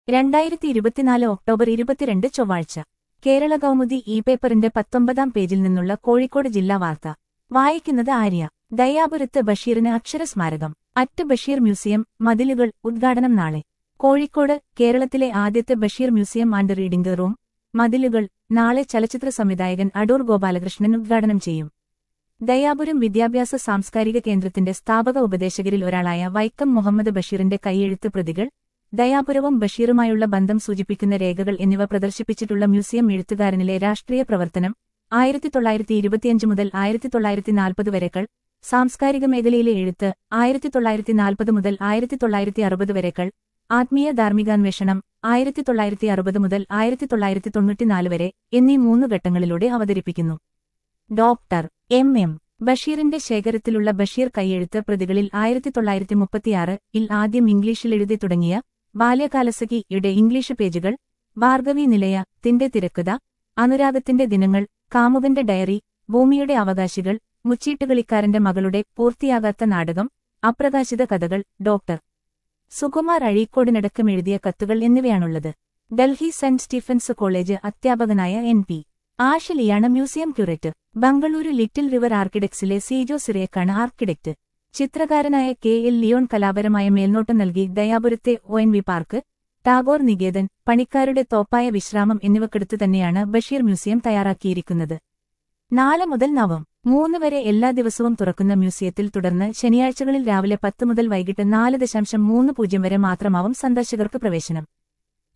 രണ്ടായിരത്തി ഇരുപത്തിനാല് ഒക്ടോബർ ഇരുപത്തിരണ്ട് ചൊവ്വാഴ്ച കേരള കൗമുദി ഇ പേപ്പറിന്റെ പത്തൊമ്പതാം പേജിൽ നിന്നുള്ള കോഴിക്കോട് ജില്ലാ വാർത്ത വായിക്കുന്നത് ആര്യ ദയാപുരത്ത് ബഷീറിന് അക്ഷരസ്മാരകം അറ്റ് ബഷീർ മ്യൂസിയം മതിലുകൾ ഉദ്ഘാടനം നാളെ കോഴിക്കോട് കേരളത്തിലെ ആദ്യത്തെ Basheer museum and reading room Mathilukal നാളെ ചലച്ചിത്ര സംവിധായകൻ അടൂർ ഗോപാലകൃഷ്ണൻ ഉദ്ഘാടനം ചെയ്യും ദയാപുരം വിദ്യാഭ്യാസ സാംസ്കാരിക കേന്ദ്രത്തിന്റെ സ്ഥാപക ഉപദേശകരിൽ ഒരാളായ വൈക്കം മുഹമ്മദ് ബഷീറിന്റെ കൈയെഴുത്ത് പ്രതികൾ ദയാപുരവും ബഷീറുമായുള്ള ബന്ധം സൂചിപ്പിക്കുന്ന രേഖകൾ എന്നിവ പ്രദർശിപ്പിച്ചിട്ടുള്ള മ്യൂസിയം എഴുത്തുകാരനിലെ രാഷ്ട്രീയ പ്രവർത്തനം ആയിരത്തി തൊള്ളായിരത്തി ഇരുപത്തിയഞ്ച് മുതൽ ആയിരത്തി തൊള്ളായിരത്തി നാൽപ്പത് വരെകൾ സാംസ്കാരിക മേഖലയിലെ എഴുത്ത് ആയിരത്തി തൊള്ളായിരത്തി നാൽപ്പത് മുതൽ ആയിരത്തി തൊള്ളായിരത്തി അറുപത് വരെകൾ ആത്മീയ ധാർമ്മികാന്വേഷണം ആയിരത്തി തൊള്ളായിരത്തി അറുപത് മുതൽ ആയിരത്തി തൊള്ളായിരത്തി തൊണ്ണൂറ്റിനാല് വരെ എന്നീ മൂന്ന് ഘട്ടങ്ങളിലൂടെ അവതരിപ്പിക്കുന്നു ഡോക്ടർ എം എം ബഷീറിന്റെ ശേഖരത്തിലുള്ള ബഷീർ കൈയെഴുത്ത് പ്രതികളിൽ ആയിരത്തി തൊള്ളായിരത്തി മുപ്പത്തിയാറ് ഇൽ ആദ്യം ഇംഗ്ലീഷിൽ എഴുതി തുടങ്ങിയ ബാല്യകാലസഖി യുടെ ഇംഗ്ലീഷ് പേജുകൾ ഭാർഗവി നിലയ ത്തിന്റെ തിരക്കഥ അനുരാഗത്തിന്റെ ദിനങ്ങൾ കാമുകന്റെ ഡയറി ഭൂമിയുടെ അവകാശികൾ മുച്ചീട്ടുകളിക്കാരന്റെ മകളുടെ പൂർത്തിയാകാത്ത നാടകം അപ്രകാശിത കഥകൾ ഡോക്ടർ സുകുമാർ അഴീക്കോടിനടക്കം എഴുതിയ കത്തുകൾ എന്നിവയാണുള്ളത് ഡൽഹി സെന്റ് സ്റ്റീഫൻസ് കോളേജ് അധ്യാപകനായ എൻ പി ആഷലിയാണ് museum curator Bengaluru Little River ആർക്കിടെക്ട്സിലെ സീജോ സിറേക്കാണ് ആർക്കിടെക്ട് ചിത്രകാരനായ കെ എൽ ലിയോൺ കലാപരമായ മേൽനോട്ടം നൽകി ദയാപുരത്തെ O N V park Tagore Niketan പണിക്കാരുടെ തോപ്പായ വിശ്രാമം എന്നിവക്കടുത്ത് തന്നെയാണ് ബഷീർ മ്യൂസിയം തയ്യാറാക്കിയിരിക്കുന്നത് നാളെ മുതൽ നവം മൂന്ന് വരെ എല്ലാ ദിവസവും തുറക്കുന്ന മ്യൂസിയത്തിൽ തുടർന്ന് ശനിയാഴ്ചകളിൽ രാവിലെ പത്ത് മുതൽ വൈകിട്ട് നാല് ദശാംശം മൂന്ന് പൂജ്യം വരെ മാത്രമാവും സന്ദർശകർക്ക് പ്രവേശനം